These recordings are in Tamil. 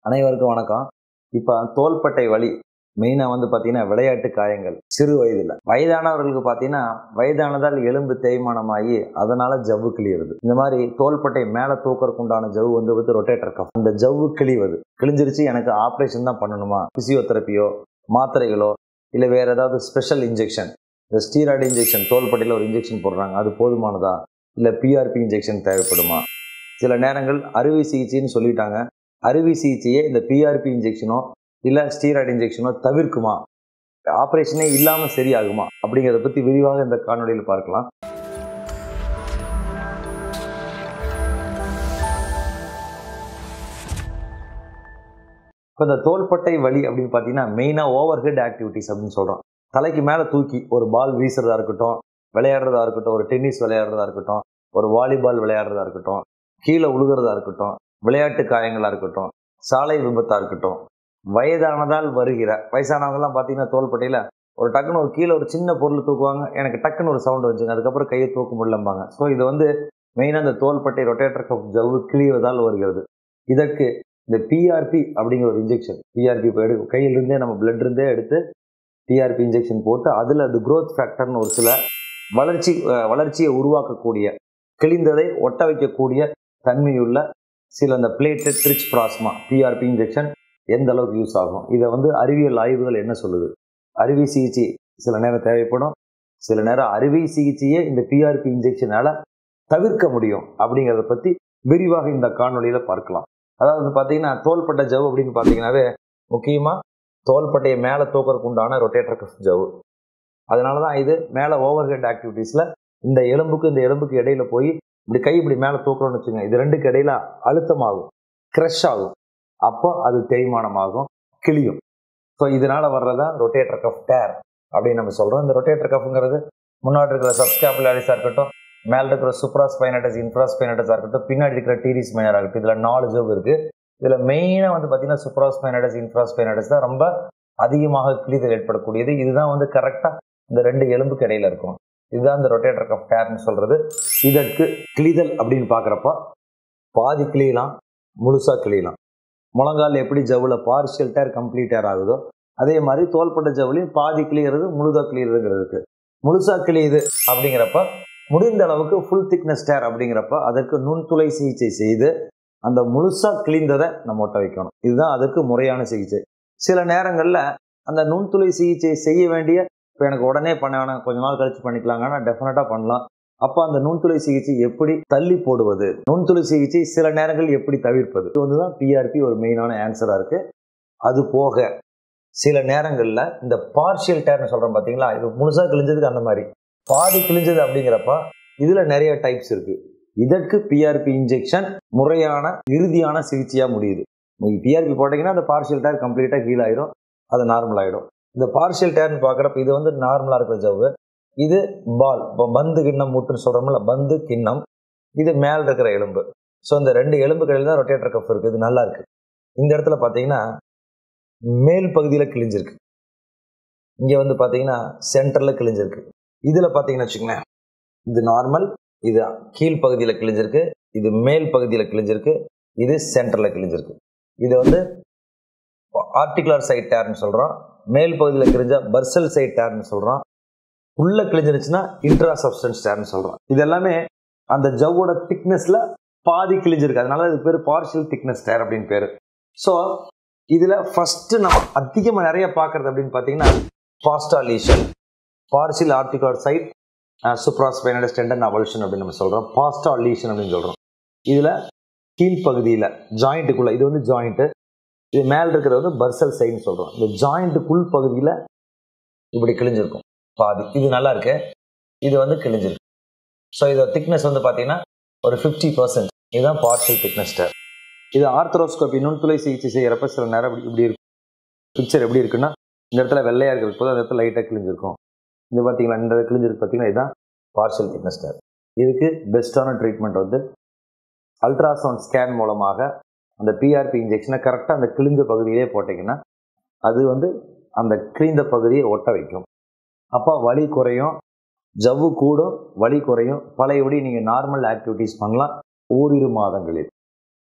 அனைவருக்கும் வணக்கம் இப்போ தோள்பட்டை வலி மெயினாக வந்து பார்த்தீங்கன்னா விளையாட்டு காயங்கள் சிறு வயதில் வயதானவர்களுக்கு பார்த்தீங்கன்னா வயதானதால் எலும்பு தேய்மானமாகி அதனால ஜவ்வு கிளியுறது இந்த மாதிரி தோள்பட்டை மேலே தூக்கறதுக்கு உண்டான ஜவ்வு வந்து வந்து ரொட்டேட்டர் கஃப் அந்த ஜவ்வு கிழிவது கிழிஞ்சிருச்சு எனக்கு ஆப்ரேஷன் தான் பண்ணணுமா பிசியோதெரப்பியோ மாத்திரைகளோ இல்லை வேற ஏதாவது ஸ்பெஷல் இன்ஜெக்ஷன் இந்த ஸ்டீராய்டு இன்ஜெக்ஷன் தோள்பட்டையில் ஒரு இன்ஜெக்ஷன் போடுறாங்க அது போதுமானதா இல்லை பிஆர்பி இன்ஜெக்ஷன் தேவைப்படுமா சில நேரங்கள் அறுவை சிகிச்சைன்னு சொல்லிட்டாங்க அறுவை சிகிச்சையை இந்த பிஆர்பி இன்ஜெக்ஷனோ இல்லை ஸ்டீராய்டு இன்ஜெக்ஷனோ தவிர்க்குமா ஆப்ரேஷனே இல்லாமல் சரியாகுமா அப்படிங்கிறத பற்றி விரிவாக இந்த காணொலியில் பார்க்கலாம் இப்போ இந்த தோள்பட்டை வலி அப்படின்னு பார்த்தீங்கன்னா மெயினாக ஓவர் ஹெட் ஆக்டிவிட்டிஸ் அப்படின்னு சொல்கிறோம் தலைக்கு மேலே தூக்கி ஒரு பால் வீசுறதா இருக்கட்டும் விளையாடுறதா இருக்கட்டும் ஒரு டென்னிஸ் விளையாடுறதா இருக்கட்டும் ஒரு வாலிபால் விளையாடுறதா இருக்கட்டும் கீழே உழுகிறதா இருக்கட்டும் விளையாட்டு காயங்களாக இருக்கட்டும் சாலை விபத்தாக இருக்கட்டும் வயதானதால் வருகிற வயசானவங்கலாம் பார்த்தீங்கன்னா தோள்பட்டையில் ஒரு டக்குன்னு ஒரு கீழே ஒரு சின்ன பொருள் தூக்குவாங்க எனக்கு டக்குன்னு ஒரு சவுண்ட் வந்துச்சுங்க அதுக்கப்புறம் கையை தூக்க முடியலம்பாங்க ஸோ இது வந்து மெயினாக இந்த தோள்பட்டை ரொட்டேட்டர் கப் ஜவ்வு கிழிவதால் வருகிறது இதற்கு இந்த பிஆர்பி அப்படிங்கிற ஒரு இன்ஜெக்ஷன் பிஆர்பி இப்போ எடு கையிலிருந்தே நம்ம பிளட் இருந்தே எடுத்து பிஆர்பி இன்ஜெக்ஷன் போட்டு அதில் அது க்ரோத் ஃபேக்டர்னு ஒரு சில வளர்ச்சி அஹ், வளர்ச்சியை உருவாக்கக்கூடிய கிழிந்ததை ஒட்ட வைக்கக்கூடிய தன்மையுள்ள சில இந்த platelet rich plasma PRP injection எந்த அளவுக்கு யூஸ் ஆகும் இதை வந்து அறிவியல் ஆய்வுகள் என்ன சொல்லுது அறுவை சிகிச்சை சில நேரம் தேவைப்படும் சில நேரம் அறுவை சிகிச்சையே இந்த பிஆர்பி இன்ஜெக்ஷனால தவிர்க்க முடியும் அப்படிங்கிறத பற்றி விரிவாக இந்த காணொளியில் பார்க்கலாம் அதாவது பார்த்தீங்கன்னா தோள்பட்டை ஜவ் அப்படின்னு பார்த்தீங்கன்னாவே முக்கியமாக தோள்பட்டையை மேலே தூக்கறதுக்கு உண்டான ரொட்டேட்டர் கஃப் ஜவ் அதனால தான் இது மேலே ஓவர் ஹெட் ஆக்டிவிட்டீஸில் இந்த எலும்புக்கு இந்த எலும்புக்கு இடையில போய் இப்படி கை இப்படி மேலே தூக்குறோம்னு வச்சுங்க இது ரெண்டுக்கு இடையில அழுத்தமாகும் க்ரஷ் ஆகும் அப்போ அது தேய்மானமாகும் கிளியும் ஸோ இதனால வர்றதா ரொட்டேட்டர் கஃப் டேர் அப்படின்னு நம்ம சொல்கிறோம் இந்த ரொட்டேட்டர் கஃப்ங்கிறது முன்னாடி இருக்கிற சப்ஸ்கேப்புலாரிஸாக இருக்கட்டும் மேலே இருக்கிற சூப்ராஸ்பைனட்டஸ் இன்ஃப்ராஸ்பைனட்டஸாக இருக்கட்டும் பின்னாடி இருக்கிற டீரிஸ் மைனராக இருக்கட்டும் இதில் நாலு ஜோப் இருக்குது இதில் மெயினாக வந்து பார்த்தீங்கன்னா சூப்ராஸ்பைனட்டஸ் இன்ஃப்ராஸ்பைனட்டஸ் தான் ரொம்ப அதிகமாக கிழிதல் ஏற்படக்கூடியது இதுதான் வந்து கரெக்டாக இந்த ரெண்டு எலும்புக்கு இடையில இருக்கும் இதுதான் இந்த ரொட்டேட்டர் கஃப் டேர்னு சொல்கிறது இதற்கு கிழிதல் அப்படின்னு பார்க்குறப்ப பாதி கிளியலாம் முழுசாக கிளியலாம் முழங்கால் எப்படி ஜவுல பார்ஷியல் டேர் கம்ப்ளீட் டேர் ஆகுதோ அதே மாதிரி தோள்பட்ட ஜவுலையும் பாதி கிளியறது முழுதாக கிளியறதுங்கிறதுக்கு முழுசா கிளியுது அப்படிங்கிறப்ப முடிந்த அளவுக்கு ஃபுல் திக்னஸ் டேர் அப்படிங்கிறப்ப அதற்கு நுண்துளை சிகிச்சை செய்து அந்த முழுசா கிழிந்ததை நம்ம ஒட்ட வைக்கணும் இதுதான் அதுக்கு முறையான சிகிச்சை சில நேரங்களில் அந்த நுண்துளை சிகிச்சை செய்ய வேண்டிய இப்போ எனக்கு உடனே பண்ண வேணாம் கொஞ்ச நாள் கழிச்சு பண்ணிக்கலாங்கன்னா டெஃபினட்டாக பண்ணலாம் அப்போ அந்த நுண்துளை சிகிச்சை எப்படி தள்ளி போடுவது நுண்துளை சிகிச்சை சில நேரங்கள் எப்படி தவிர்ப்பது இது வந்து தான் பிஆர்பி ஒரு மெயினான ஆன்சராக இருக்கு அது போக சில நேரங்களில் இந்த பார்ஷியல் டேர்னு சொல்கிறோம் பார்த்தீங்களா இது முழுசாக கிழிஞ்சதுக்கு அந்த மாதிரி பாதி கிழிஞ்சது அப்படிங்கிறப்ப இதில் நிறைய டைப்ஸ் இருக்கு இதற்கு பிஆர்பி இன்ஜெக்ஷன் முறையான இறுதியான சிகிச்சையாக முடியுது பிஆர்பி போட்டிங்கன்னா அந்த பார்ஷியல் டேர் கம்ப்ளீட்டாக ஹீல் ஆயிரும் அது நார்மல் ஆகிடும் இந்த பார்ஷியல் டேர்னு பார்க்குறப்ப இது வந்து நார்மலாக இருக்கிற ஜவ்வு இது பால் இப்போ பந்து கிண்ணம் மூட்டுன்னு சொல்கிறோம்ல பந்து கிண்ணம் இது மேல் இருக்கிற எலும்பு ஸோ இந்த ரெண்டு எலும்புகளில் தான் ரொட்டேட்டர் கப் இருக்குது இது நல்லா இருக்கு இந்த இடத்துல பார்த்தீங்கன்னா மேல் பகுதியில் கிழிஞ்சிருக்கு இங்கே வந்து பார்த்தீங்கன்னா சென்டரில் கிழிஞ்சிருக்கு இதில் பார்த்தீங்கன்னு வச்சுக்கோங்களேன் இது நார்மல் இது கீழ் பகுதியில் கிழிஞ்சிருக்கு இது மேல் பகுதியில் கிழிஞ்சிருக்கு இது சென்டரில் கிழிஞ்சிருக்கு இது வந்து ஆர்டிகுலர் சைட் டேர்னு சொல்கிறோம் மேல் பகுதியில் கிழிஞ்சா பர்சல் சைட் டேர்னு சொல்கிறோம் உள்ள கிழிஞ்சிருச்சுன்னா இன்ட்ரா சப்ஸ்டன்ஸ் டேர்னு சொல்கிறோம் இது எல்லாமே அந்த ஜவ்வோட திக்னஸில் பாதி கிழிஞ்சிருக்கு அதனால இது பேர் பார்ஷியல் திக்னஸ் டேர் அப்படின்னு பேர் ஸோ இதில் ஃபஸ்ட்டு நம்ம அதிகமாக நிறைய பார்க்குறது அப்படின்னு பார்த்தீங்கன்னா பாஸ்டா lesion partial articular side supraspinatus tendon avulsion அப்படின்னு நம்ம சொல்கிறோம் பாஸ்டா லீஷன் அப்படின்னு சொல்கிறோம் இதில் கீழ்ப்பகுதியில் ஜாயிண்ட்டுக்குள்ளே இது வந்து ஜாயிண்ட்டு இது மேலே இருக்கிறது வந்து பர்சல் சைடுன்னு சொல்கிறோம் இந்த ஜாயிண்ட்டுக்குள் பகுதியில் இப்படி கிழிஞ்சிருக்கும் பாதி இது நல்லா இருக்கு இது வந்து கிழிஞ்சிருக்கு ஸோ இதோட திக்னஸ் வந்து பார்த்தீங்கன்னா ஒரு ஃபிஃப்டி பர்சன்ட் இதுதான் பார்ஷியல் திக்னஸ் டேர் இது ஆர்த்தரோஸ்கோபி நுண்துளை சிகிச்சை செய்கிறப்ப சில நேரம் இப்படி இப்படி இருக்கும் பிக்சர் எப்படி இருக்குன்னா இந்த இடத்துல வெள்ளையாக இருக்கிற போது அந்த இடத்துல லைட்டாக கிழிஞ்சிருக்கும் இது பார்த்தீங்களா இந்த கிழிஞ்சிருக்கு பார்த்தீங்கன்னா இதுதான் பார்ஷியல் திக்னஸ் டேர் இதுக்கு பெஸ்ட்டான ட்ரீட்மெண்ட் வந்து அல்ட்ராசவுண்ட் ஸ்கேன் மூலமாக அந்த பிஆர்பி இன்ஜெக்ஷனை கரெக்டாக அந்த கிழிஞ்ச பகுதியிலே போட்டிங்கன்னா அது வந்து அந்த கிழிந்த பகுதியை ஒட்ட வைக்கும் அப்போ வலி குறையும் ஜவ்வு கூடும் வலி குறையும் பழையபடி நீங்கள் நார்மல் ஆக்டிவிட்டீஸ் பண்ணலாம் ஓரிரு மாதங்களில்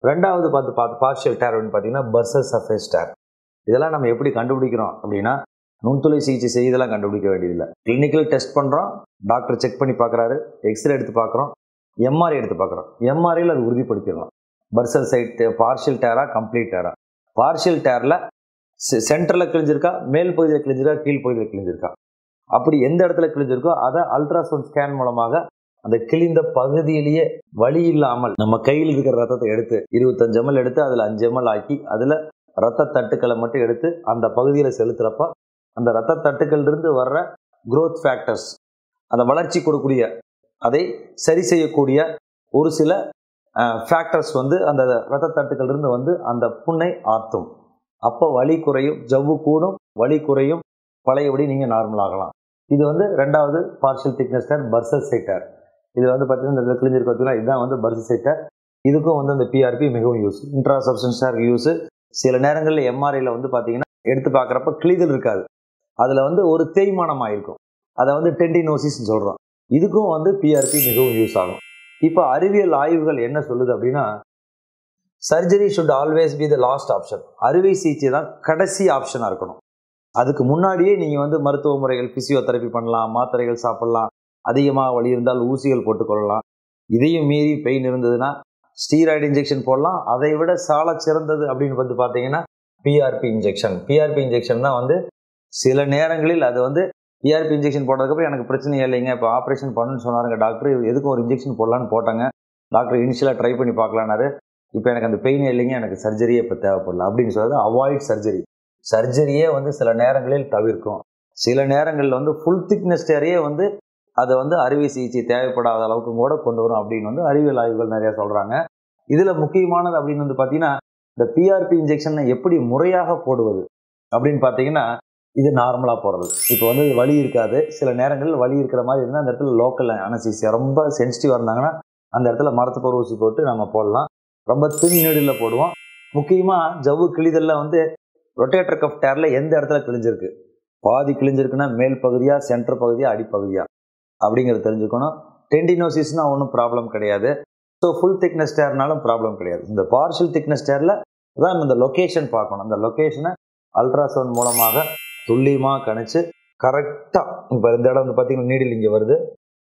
ரெண்டாவது பார்த்து பார்த்து பார்ஷியல் டேர் அப்படின்னு பார்த்தீங்கன்னா பர்சல் சர்ஃபேஸ் டேர் இதெல்லாம் நம்ம எப்படி கண்டுபிடிக்கிறோம் அப்படின்னா நுண்துளை சிகிச்சை செய்தெல்லாம் கண்டுபிடிக்க வேண்டியதில்லை கிளினிக்கல் டெஸ்ட் பண்ணுறோம் டாக்டர் செக் பண்ணி பார்க்குறாரு எக்ஸ்ரே எடுத்து பார்க்குறோம் எம்ஆர்ஐ எடுத்து பார்க்குறோம் எம்ஆர்ஐயில் அது உறுதிப்படுத்திடலாம் பர்சல் சைட் பார்ஷியல் டேரா கம்ப்ளீட் டேரா பார்ஷியல் டேரில் சென்டரில் கிழிஞ்சிருக்கா மேல் பகுதியில் கிழிஞ்சிருக்கா கீழ் பகுதியில் கிழிஞ்சிருக்கா அப்படி எந்த இடத்துல கிழிஞ்சிருக்கோ அதை அல்ட்ராசவுண்ட் ஸ்கேன் மூலமாக அந்த கிழிந்த பகுதியிலேயே வலி இல்லாமல் நம்ம கையில் இருக்கிற ரத்தத்தை எடுத்து இருபத்தஞ்சு எம்எல் எடுத்து அதில் அஞ்சு எம்எல் ஆக்கி அதில் ரத்த தட்டுக்களை மட்டும் எடுத்து அந்த பகுதியில் செலுத்துறப்ப அந்த ரத்த தட்டுக்கள் இருந்து வர்ற growth ஃபேக்டர்ஸ் அந்த வளர்ச்சி கொடுக்கக்கூடிய அதை சரி செய்யக்கூடிய ஒரு சில ஃபேக்டர்ஸ் வந்து அந்த ரத்த தட்டுக்கள் இருந்து வந்து அந்த புண்ணை ஆற்றும் அப்போ வலி குறையும் ஜவ்வு கூடும் வலி குறையும் பழையபடி நீங்கள் நார்மல் ஆகலாம் இது வந்து ரெண்டாவது பார்ஷியல் திக்னஸ் டேர் பர்சல் சைட்டர் இது வந்து பார்த்தீங்கன்னா இந்த கிழிஞ்சிருக்கு பார்த்தீங்கன்னா இதுதான் வந்து பர்சல் சைட்டர் இதுக்கும் வந்து இந்த பிஆர்பி மிகவும் யூஸ் இன்ட்ரா சப்ஸ்டன்ஸாக யூஸ் சில நேரங்களில் எம்ஆர்ஐயில் வந்து பார்த்தீங்கன்னா எடுத்து பார்க்குறப்ப கிழிதல் இருக்காது அதில் வந்து ஒரு தேய்மானம் ஆயிருக்கும் அதை வந்து டெண்டினோசிஸ்ன்னு சொல்கிறோம் இதுக்கும் வந்து பிஆர்பி மிகவும் யூஸ் ஆகும் இப்போ அறிவியல் ஆய்வுகள் என்ன சொல்லுது அப்படின்னா surgery should always be the last option அறுவை சிகிச்சை தான் கடைசி ஆப்ஷனாக இருக்கணும் அதுக்கு முன்னாடியே நீங்கள் வந்து மருத்துவ முறைகள் ஃபிசியோதெரப்பி பண்ணலாம் மாத்திரைகள் சாப்பிடலாம் அதிகமாக வலி இருந்தால் ஊசிகள் போட்டுக்கொள்ளலாம் இதையும் மீறி பெயின் இருந்ததுன்னா ஸ்டீராய்டு இன்ஜெக்ஷன் போடலாம் அதை விட சால சிறந்தது அப்படின்னு வந்து பார்த்தீங்கன்னா பிஆர்பி இன்ஜெக்ஷன் பிஆர்பி இன்ஜெக்ஷன் தான் வந்து சில நேரங்களில் அது வந்து பிஆர்பி இன்ஜெக்ஷன் போட்டதுக்கப்புறம் எனக்கு பிரச்சனையே இல்லைங்க இப்போ ஆப்ரேஷன் பண்ணுன்னு சொன்னாருங்க டாக்டர் எதுக்கும் ஒரு இன்ஜெக்ஷன் போடலான்னு போட்டாங்க டாக்டர் இனிஷியலாக ட்ரை பண்ணி பார்க்கலான்னாரு இப்போ எனக்கு அந்த பெயின் இல்லைங்க எனக்கு சர்ஜரியே இப்போ தேவைப்படல அப்படின்னு சொல்றது அவாய்ட் சர்ஜரி சர்ஜரியே வந்து சில நேரங்களில் தவிர்க்கும் சில நேரங்களில் வந்து ஃபுல் திக்னஸ் டேரையே வந்து அதை வந்து அறுவை சிகிச்சை தேவைப்படாத அளவுக்கு கூட கொண்டு வரும் அப்படின்னு வந்து அறிவியல் ஆய்வுகள் நிறைய சொல்கிறாங்க இதில் முக்கியமானது அப்படின்னு வந்து பார்த்தீங்கன்னா இந்த பிஆர்பி இன்ஜெக்ஷனை எப்படி முறையாக போடுவது அப்படின்னு பார்த்தீங்கன்னா இது நார்மலாக போடுறது இப்போ வந்து வலி இருக்காது சில நேரங்களில் வலி இருக்கிற மாதிரி இருந்தால் அந்த இடத்துல லோக்கல் அனசிசியா ரொம்ப சென்சிட்டிவாக இருந்தாங்கன்னா அந்த இடத்துல மரத்துப்பொரு ஊசி போட்டு நம்ம போடலாம் ரொம்ப தின் நீடில் போடுவோம் முக்கியமாக ஜவ்வு கிழிதல்ல வந்து ரொட்டேட்டர் கஃப் டேரில் எந்த இடத்துல கிழிஞ்சிருக்கு பாதி கிழிஞ்சிருக்குன்னா மேல் பகுதியா சென்டர் பகுதியா அடிப்பகுதியா அப்படிங்கிறத தெரிஞ்சுக்கணும் டெண்டினோசிஸ்னா ஒன்றும் ப்ராப்ளம் கிடையாது ஸோ ஃபுல் திக்னஸ் டேர்னாலும் ப்ராப்ளம் கிடையாது இந்த பார்ஷியல் திக்னஸ் டேரில் தான் இந்த லொக்கேஷன் பார்க்கணும் அந்த லொக்கேஷனை அல்ட்ராசவுண்ட் மூலமாக துல்லியமாக கணிச்சு கரெக்டாக இப்போ இந்த இடம் வந்து பார்த்தீங்கன்னா நீடில் இங்கே வருது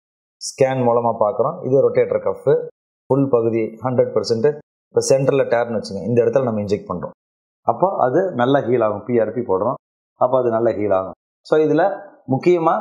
ஸ்கேன் மூலமாக பார்க்குறோம் இது ரொட்டேட்டர் கஃப்பு ஃபுல் பகுதி ஹண்ட்ரட் பர்சன்ட் இப்போ சென்டரில் டேர்னு வச்சுங்க இந்த இடத்துல நம்ம இன்ஜெக்ட் பண்ணுறோம் அப்போ அது நல்லா ஹீல் ஆகும் பிஆர்பி போடுறோம் அப்போ அது நல்லா ஹீல் ஆகும் ஸோ இதில் முக்கியமாக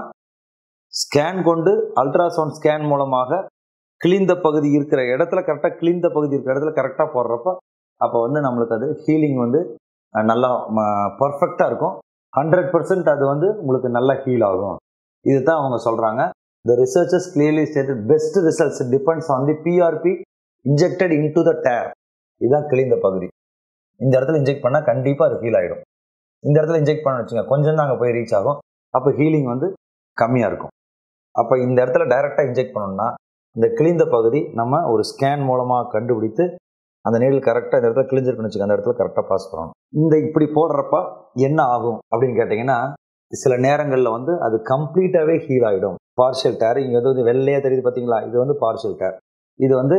ஸ்கேன் கொண்டு அல்ட்ராசவுண்ட் ஸ்கேன் மூலமாக கிழிந்த பகுதி இருக்கிற இடத்துல கரெக்டாக கிழிந்த பகுதி இருக்கிற இடத்துல கரெக்டாக போடுறப்ப அப்போ வந்து நம்மளுக்கு அது ஹீலிங் வந்து அஹ், நல்லா பர்ஃபெக்டாக இருக்கும் ஹண்ட்ரட் பர்சன்ட் அது வந்து உங்களுக்கு நல்லா ஹீல் ஆகும் இதுதான் அவங்க சொல்கிறாங்க the researchers clearly stated best results depends on the PRP injected into the tear இதுதான் கிழிந்த பகுதி இந்த இடத்துல இன்ஜெக்ட் பண்ணால் கண்டிப்பாக அது ஹீல் ஆகிடும் இந்த இடத்துல இன்ஜெக்ட் பண்ண வச்சுங்க கொஞ்சம் தான் அங்கே போய் ரீச் ஆகும் அப்போ ஹீலிங் வந்து கம்மியாக இருக்கும் அப்போ இந்த இடத்துல டைரெக்டாக இன்ஜெக்ட் பண்ணோம்னா இந்த கிழிந்த பகுதி நம்ம ஒரு ஸ்கேன் மூலமாக கண்டுபிடித்து அந்த நீடில் கரெக்டாக இந்த இடத்துல கிழிஞ்சிருக்குன்னு வச்சுக்க அந்த இடத்துல கரெக்டாக பாஸ் பண்ணணும் இந்த இப்படி போடுறப்ப என்ன ஆகும் அப்படின்னு கேட்டிங்கன்னா சில நேரங்களில் வந்து அது கம்ப்ளீட்டாகவே ஹீல் ஆகிடும் பார்ஷியல் டேர் இங்கே வந்து வெள்ளையாக தெரியுது பார்த்தீங்களா இது வந்து பார்ஷியல் டேர் இது வந்து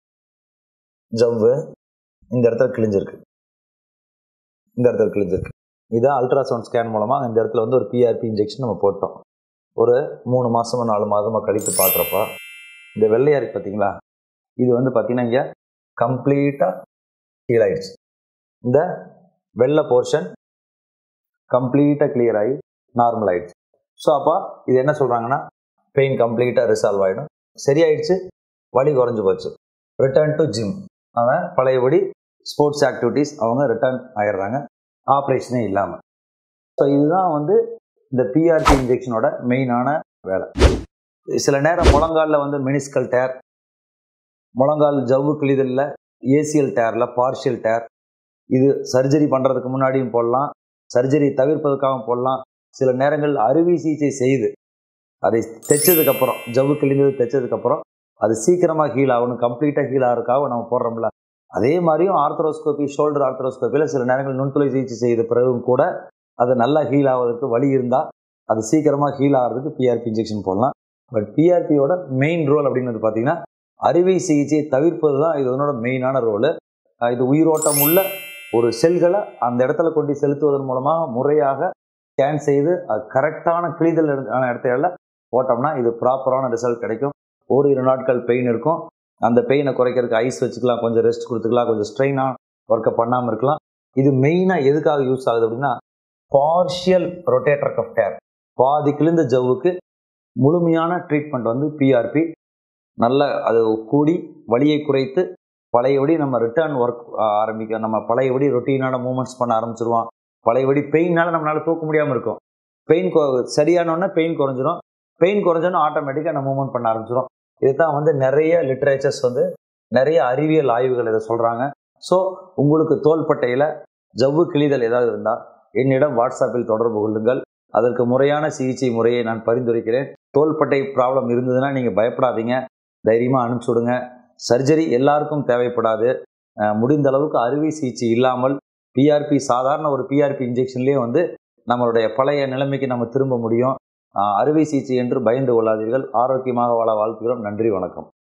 ஜவ்வு இந்த இடத்துல கிழிஞ்சிருக்கு இந்த இடத்துல கிழிஞ்சிருக்கு இதான் அல்ட்ராசவுண்ட் ஸ்கேன் மூலமாக இந்த இடத்துல வந்து ஒரு பிஆர்பி இன்ஜெக்ஷன் நம்ம போட்டோம் ஒரு மூணு மாதமோ நாலு மாதமாக கழித்து பார்க்குறப்ப இந்த வெள்ளையா இருக்கு பார்த்தீங்களா இது வந்து பார்த்தீங்கன்னா இங்கே கம்ப்ளீட்டாக ஹீல் ஆயிடுச்சு இந்த வெள்ளை போர்ஷன் கம்ப்ளீட்டாக கிளியர் ஆகி நார்மல் ஆயிடுச்சு ஸோ அப்போ இது என்ன சொல்கிறாங்கன்னா பெயின் கம்ப்ளீட்டாக ரிசால்வ் ஆகிடும் சரியாயிடுச்சு வலி குறைஞ்சு போச்சு ரிட்டர்ன் டு ஜிம் அவன் பழையபடி ஸ்போர்ட்ஸ் ஆக்டிவிட்டீஸ் அவங்க ரிட்டர்ன் ஆயிடுறாங்க ஆப்ரேஷனே இல்லாமல் ஸோ இதுதான் வந்து இந்த பிஆர்டி இன்ஜெக்ஷனோட மெயினான வேலை சில நேரம் முழங்காலில் வந்து மெனிஸ்கல் டேர் முழங்கால் ஜவ்வு கிழிதலில் ஏசியல் டேரில் பார்ஷியல் டேர் இது சர்ஜரி பண்ணுறதுக்கு முன்னாடியும் போடலாம் சர்ஜரி தவிர்ப்பதற்காகவும் போடலாம் சில நேரங்கள் அறுவை சிகிச்சை செய்து அதை தைச்சதுக்கப்புறம் ஜவ்வு கிழிந்தது தைச்சதுக்கப்புறம் அது சீக்கிரமாக ஹீல் ஆகணும் கம்ப்ளீட்டாக ஹீல் ஆகிறதுக்காக நம்ம போடுறோம்ல அதே மாதிரியும் ஆர்த்தரோஸ்கோபி ஷோல்டர் ஆர்த்தரோஸ்கோப்பியில் சில நேரங்கள் நுண்துளை சிகிச்சை செய்த பிறகும் கூட அது நல்லா ஹீல் ஆவதற்கு வழி இருந்தால் அது சீக்கிரமாக ஹீல் ஆகிறதுக்கு பிஆர்பி இன்ஜெக்ஷன் போடலாம் பட் பிஆர்பியோட மெயின் ரோல் அப்படின்னு வந்து பார்த்தீங்கன்னா அறுவை சிகிச்சையை தவிர்ப்பது தான் இது இதனோட மெயினான ரோலு அஹ் இது உயிரோட்டம் உள்ள ஒரு செல்களை அந்த இடத்துல கொண்டு செலுத்துவதன் மூலமாக முறையாக ஸ்கேன் செய்து அது கரெக்டான கிழிதல் ஆன இடத்துல போட்டோம்னா இது ப்ராப்பரான ரிசல்ட் கிடைக்கும் ஓரிரு நாட்கள் பெயின் இருக்கும் அந்த பெயினை குறைக்கிறதுக்கு ஐஸ் வச்சுக்கலாம் கொஞ்சம் ரெஸ்ட் கொடுத்துக்கலாம் கொஞ்சம் ஸ்ட்ரெயினாக ஒர்க்கை பண்ணாமல் இருக்கலாம் இது மெயினாக எதுக்காக யூஸ் ஆகுது அப்படின்னா பார்ஷியல் ரொட்டேட்டர் கஃப் டேர் பாதி கிழிந்த ஜவ்வுக்கு முழுமையான ட்ரீட்மெண்ட் வந்து பிஆர்பி நல்ல அது கூடி வலியை குறைத்து பழையபடி நம்ம ரிட்டர்ன் ஒர்க் ஆரம்பிக்க நம்ம பழையபடி ரொட்டீனான மூமெண்ட்ஸ் பண்ண ஆரம்பிச்சிருவோம் பழையபடி பெயின்னால நம்மளால தூக்க முடியாமல் இருக்கும் பெயின் சரியானோடனே பெயின் குறைஞ்சிரும் பெயின் குறைஞ்சோன்னா ஆட்டோமேட்டிக்காக நம்ம மூவ்மெண்ட் பண்ண ஆரம்பிச்சிடும் இதுதான் வந்து நிறைய லிட்ரேச்சர்ஸ் வந்து நிறைய அறிவியல் ஆய்வுகள் இதை சொல்கிறாங்க ஸோ உங்களுக்கு தோள்பட்டையில் ஜவ்வு கிழிதல் ஏதாவது இருந்தால் என்னிடம் வாட்ஸ்அப்பில் தொடர்பு கொள்ளுங்கள் அதற்கு முறையான சிகிச்சை முறையை நான் பரிந்துரைக்கிறேன் தோள்பட்டை ப்ராப்ளம் இருந்ததுன்னா நீங்கள் பயப்படாதீங்க தைரியமாக அனுப்பிச்சி விடுங்க சர்ஜரி எல்லாருக்கும் தேவைப்படாது அஹ் முடிந்த அளவுக்கு அறுவை சிகிச்சை இல்லாமல் பிஆர்பி சாதாரண ஒரு பிஆர்பி இன்ஜெக்ஷன்லேயே வந்து நம்மளுடைய பழைய நிலைமைக்கு நம்ம திரும்ப முடியும் அஹ் அறுவை சிகிச்சை என்று பயந்து கொள்ளாதீர்கள் ஆரோக்கியமாக வாழ வாழ்த்துகிறோம் நன்றி வணக்கம்